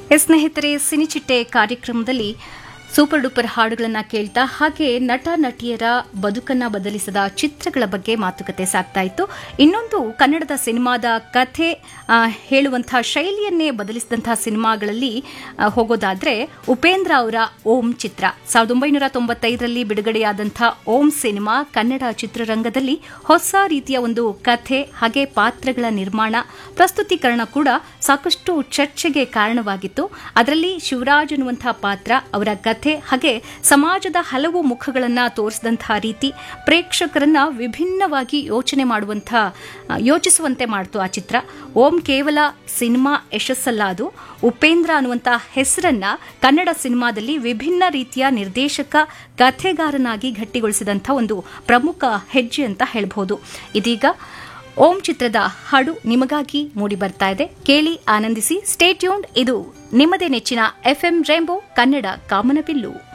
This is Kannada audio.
ಎಸ್ ಸ್ನೇಹಿತರೆ ಸಿನಿಚಿಟ್ಟೆ ಕಾರ್ಯಕ್ರಮದಲ್ಲಿ ಸೂಪರ್ ಡೂಪರ್ ಹಾಡುಗಳನ್ನ ಕೇಳ್ತಾ ಹಾಗೆ ನಟ ನಟಿಯರ ಬದುಕನ್ನ ಬದಲಿಸಿದ ಚಿತ್ರಗಳ ಬಗ್ಗೆ ಮಾತುಕತೆ ಸಾಗ್ತಾ ಇತ್ತು ಇನ್ನೊಂದು ಕನ್ನಡದ ಸಿನಿಮಾದ ಕಥೆ ಆ, ಹೇಳುವಂತಹ ಶೈಲಿಯನ್ನೇ ಬದಲಿಸಿದಂತಹ ಸಿನಿಮಾಗಳಲ್ಲಿ ಆ, ಹೋಗೋದಾದ್ರೆ ಉಪೇಂದ್ರ ಅವರ ಓಂ ಚಿತ್ರ ಸಾವಿರದ ಒಂಬೈನೂರ ತೊಂಬತ್ತೈದರಲ್ಲಿ ಬಿಡುಗಡೆಯಾದಂತಹ ಓಂ ಸಿನಿಮಾ ಕನ್ನಡ ಚಿತ್ರರಂಗದಲ್ಲಿ ಹೊಸ ರೀತಿಯ ಒಂದು ಕಥೆ ಹಾಗೆ ಪಾತ್ರಗಳ ನಿರ್ಮಾಣ ಪ್ರಸ್ತುತೀಕರಣ ಕೂಡ ಸಾಕಷ್ಟು ಚರ್ಚೆಗೆ ಕಾರಣವಾಗಿತ್ತು ಅದರಲ್ಲಿ ಶಿವರಾಜ್ ಅನ್ನುವಂತಹ ಪಾತ್ರ ಅವರ ಕಥೆ ಹಾಗೆ ಸಮಾಜದ ಹಲವು ಮುಖಗಳನ್ನ ತೋರಿಸಿದಂತಹ ರೀತಿ ಪ್ರೇಕ್ಷಕರನ್ನ ವಿಭಿನ್ನವಾಗಿ ಯೋಚನೆ ಮಾಡುವಂತಹ ಆ, ಯೋಚಿಸುವಂತೆ ಮಾಡಿತು ಆ ಚಿತ್ರ ಓಂ ಕೇವಲ ಸಿನಿಮಾ ಯಶಸ್ಸಲ್ಲ ಅದು ಉಪೇಂದ್ರ ಅನ್ನುವಂತಹ ಹೆಸರನ್ನ ಕನ್ನಡ ಸಿನಿಮಾದಲ್ಲಿ ವಿಭಿನ್ನ ರೀತಿಯ ನಿರ್ದೇಶಕ ಕಥೆಗಾರನಾಗಿ ಗಟ್ಟಿಗೊಳಿಸಿದಂಥ ಒಂದು ಪ್ರಮುಖ ಹೆಜ್ಜೆ ಅಂತ ಹೇಳಬಹುದು ಇದೀಗ ಓಂ ಚಿತ್ರದ ಹಾಡು ನಿಮಗಾಗಿ ಮೂಡಿ ಬರ್ತಾ ಇದೆ ಕೇಳಿ ಆನಂದಿಸಿ ಸ್ಟೇಟ್ಯೂನ್ ಇದು ನಿಮ್ಮದೇ ನೆಚ್ಚಿನ ಎಫ್ಎಂ ರೇಂಬೋ ಕನ್ನಡ ಕಾಮನಬಿಲ್ಲು